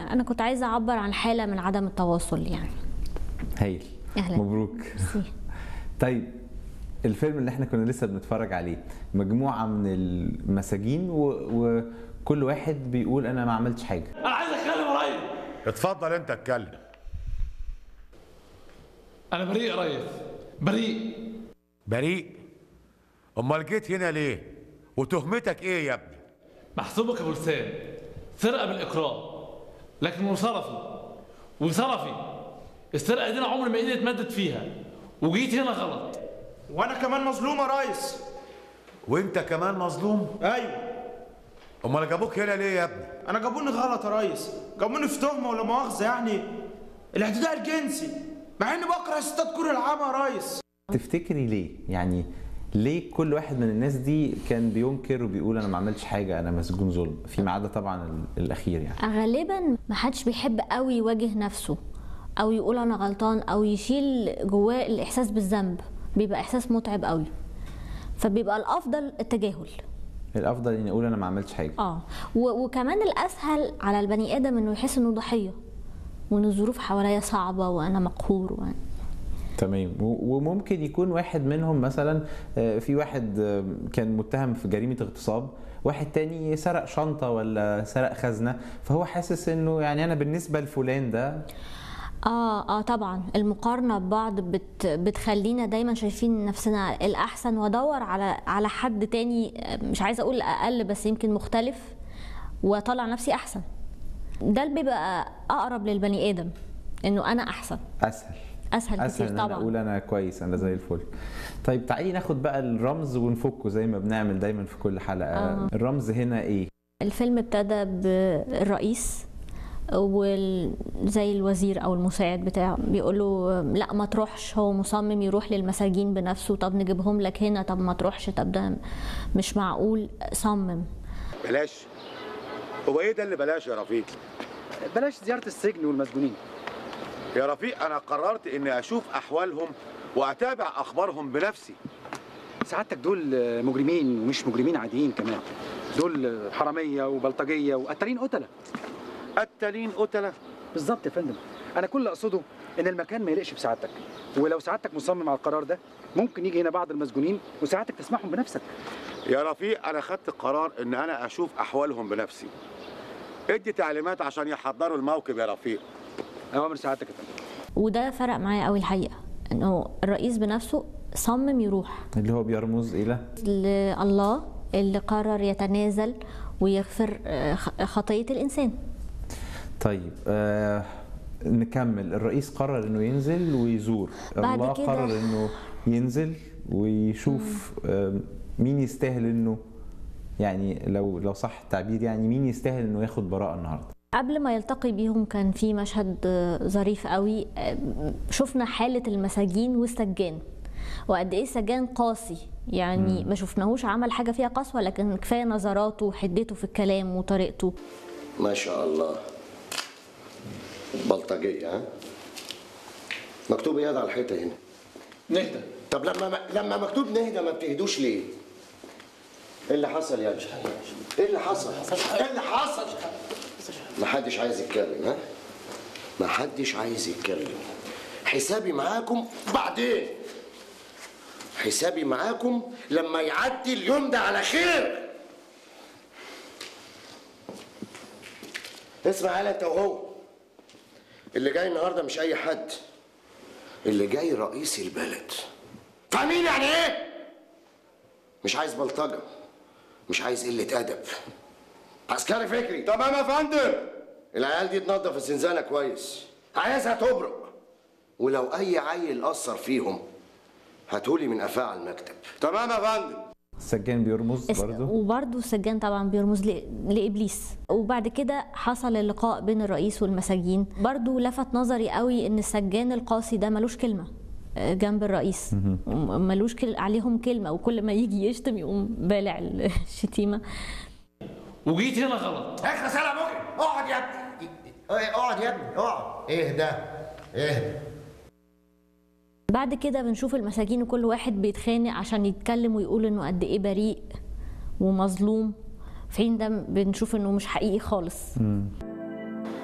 انا كنت عايزه اعبر عن حاله من عدم التواصل يعني هايل أهلاً. مبروك ميرسي. طيب الفيلم اللي احنا كنا لسه بنتفرج عليه مجموعه من المساجين و... وكل واحد بيقول انا ما عملتش حاجه انا عايز اتكلم يا ريس اتفضل انت اتكلم انا بريء يا ريس بريء بريء امال جيت هنا ليه وتهمتك ايه يا ابني محسوبك يا ابو لسان سرقه بالاقرار لكن وصرفي وصرفي السرقه دي انا عمري ما ايدي اتمدت فيها وجيت هنا غلط وانا كمان مظلوم يا ريس وانت كمان مظلوم ايوه امال جابوك هنا ليه يا ابني انا جابوني غلط يا ريس جابوني في تهمه ولا مؤاخذه يعني الاعتداء الجنسي مع اني بكره ستات كره العامه يا ريس تفتكري ليه يعني ليه كل واحد من الناس دي كان بينكر وبيقول انا ما عملتش حاجه انا مسجون ظلم فيما عدا طبعا ال- الاخير يعني غالبا ما حدش بيحب قوي يواجه نفسه او يقول انا غلطان او يشيل جواه الاحساس بالذنب بيبقى احساس متعب قوي فبيبقى الافضل التجاهل الافضل اني اقول انا ما عملتش حاجه اه و- وكمان الاسهل على البني ادم انه يحس انه ضحيه وان الظروف حواليا صعبه وانا مقهور و... تمام و- وممكن يكون واحد منهم مثلا آه، في واحد آه، كان متهم في جريمه اغتصاب واحد تاني سرق شنطه ولا سرق خزنه فهو حاسس انه يعني انا بالنسبه لفلان ده اه اه طبعا المقارنه ببعض بت بتخلينا دايما شايفين نفسنا الاحسن وادور على على حد تاني آه، مش عايزه اقول اقل بس يمكن مختلف واطلع نفسي احسن ده اللي بيبقى اقرب للبني ادم انه انا احسن اسهل اسهل, اسهل كتير ان انا طبعا اقول انا كويس انا زي الفل طيب تعالي ناخد بقى الرمز ونفكه زي ما بنعمل دايما في كل حلقه آه. الرمز هنا ايه الفيلم ابتدى بالرئيس وزي الوزير او المساعد بتاعه بيقول له لا ما تروحش هو مصمم يروح للمساجين بنفسه طب نجيبهم لك هنا طب ما تروحش طب ده مش معقول صمم بلاش هو ايه ده اللي بلاش يا رفيق بلاش زيارة السجن والمسجونين يا رفيق انا قررت اني اشوف احوالهم واتابع اخبارهم بنفسي سعادتك دول مجرمين ومش مجرمين عاديين كمان دول حرامية وبلطجية وقتالين قتلة قتالين قتله بالظبط يا فندم أنا كل اللي أقصده إن المكان ما يليقش بسعادتك ولو سعادتك مصمم على القرار ده ممكن يجي هنا بعض المسجونين وسعادتك تسمعهم بنفسك يا رفيق انا خدت قرار ان انا اشوف احوالهم بنفسي ادي تعليمات عشان يحضروا الموكب يا رفيق أوامر سعادتك يا فندم وده فرق معايا قوي الحقيقه انه الرئيس بنفسه صمم يروح اللي هو بيرمز الى لله اللي قرر يتنازل ويغفر آه، خ- خطيه الانسان طيب آه نكمل الرئيس قرر انه ينزل ويزور بعد الله كده- قرر انه ينزل ويشوف آه مين يستاهل انه يعني لو لو صح التعبير يعني مين يستاهل انه ياخد براءة النهارده قبل ما يلتقي بيهم كان في مشهد آه، ظريف قوي آه، شفنا حالة المساجين والسجان وقد ايه السجان قاسي يعني ما شفناهوش عمل حاجة فيها قسوة لكن كفاية نظراته وحدته في الكلام وطريقته ما شاء الله بلطجية ها مكتوب ايه على الحيطة هنا نهدى طب لما لما مكتوب نهدى ما بتهدوش ليه؟ ايه اللي حصل يا باشا؟ ايه اللي حصل؟ ايه اللي حصل؟ ما حدش عايز يتكلم ها؟ ما حدش عايز يتكلم حسابي معاكم بعدين حسابي معاكم لما يعدي اليوم ده على خير اسمع على انت وهو اللي جاي النهارده مش اي حد اللي جاي رئيس البلد فاهمين يعني ايه مش عايز بلطجه مش عايز قله ادب عسكري فكري تمام يا فندم العيال دي تنظف الزنزانه كويس عايزها تبرق ولو اي عيل اثر فيهم هاتولي من قفاه على المكتب تمام يا فندم السجان بيرمز اس- برضه وبرضه السجان طبعا بيرمز ل- لابليس وبعد كده حصل اللقاء بين الرئيس والمساجين برضه لفت نظري قوي ان السجان القاسي ده ملوش كلمه آه، جنب الرئيس م- ملوش كل عليهم كلمه وكل ما يجي يشتم يقوم بالع الشتيمه وجيت هنا غلط اخلص يلا مجرم اقعد يا ابني ايه، اقعد يا ابني اقعد اهدى اهدى بعد كده بنشوف المساجين وكل واحد بيتخانق عشان يتكلم ويقول انه قد ايه بريء ومظلوم في حين ده بنشوف انه مش حقيقي خالص